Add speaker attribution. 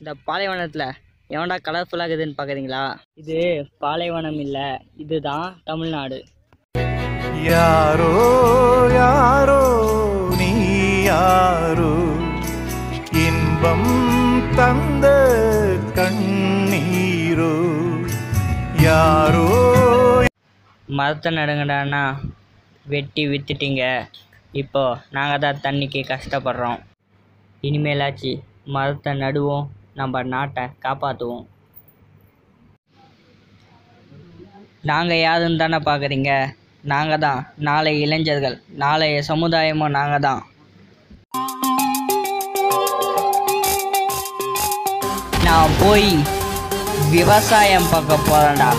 Speaker 1: இந்த பாலைவனத்தில் எவன்டா கலர்ஃபுல்லாக இருக்குதுன்னு பார்க்குறீங்களா இது பாலைவனம் இல்லை இதுதான் தமிழ்நாடு
Speaker 2: யாரோ யாரோ நீ யாரோ இன்பம் தந்த கண்ணீரோ யாரோ
Speaker 1: மரத்தை நடுங்கடான்னா வெட்டி வித்துட்டீங்க இப்போ நாங்கள் தான் தண்ணிக்கு கஷ்டப்படுறோம் இனிமேலாச்சு மரத்தை நடுவோம் நம்ம நாட்டை காப்பாற்றுவோம் நாங்கள் யாருன்னு தானே பார்க்குறீங்க நாங்கள் தான் நாளை இளைஞர்கள் நாளைய சமுதாயமும் நாங்கள் தான் நான் போய் விவசாயம் பார்க்க போகிறேன்டா